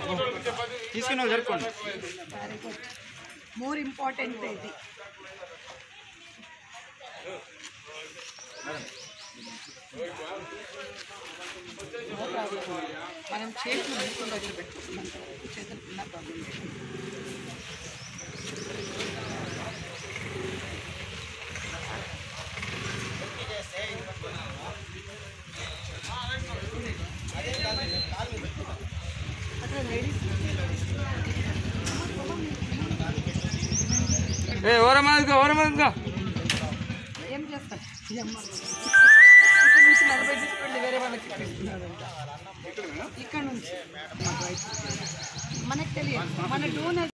తీసుకుని వాళ్ళు జరుపుకోండి వెరీ గుడ్ మోర్ ఇంపార్టెంట్ ఇది No problem. మనం చేతులు ముక్కుల దగ్గర పెట్టుకుంటున్నాం కదా, చేతులు ఉన్న ప్రాబ్లం లేదు. అక్కడ లేడీస్ ఏ ఓరమ్మా ఓరమ్మా ఏం చేస్తాం ఈ అమ్మ. ఇక్కడ నుంచి నలభై తీసుకోండి వేరే వాళ్ళకి ఇప్పిస్తున్నాడంట ఇక్కడ నుంచి మనకు తెలియదు మన డోనర్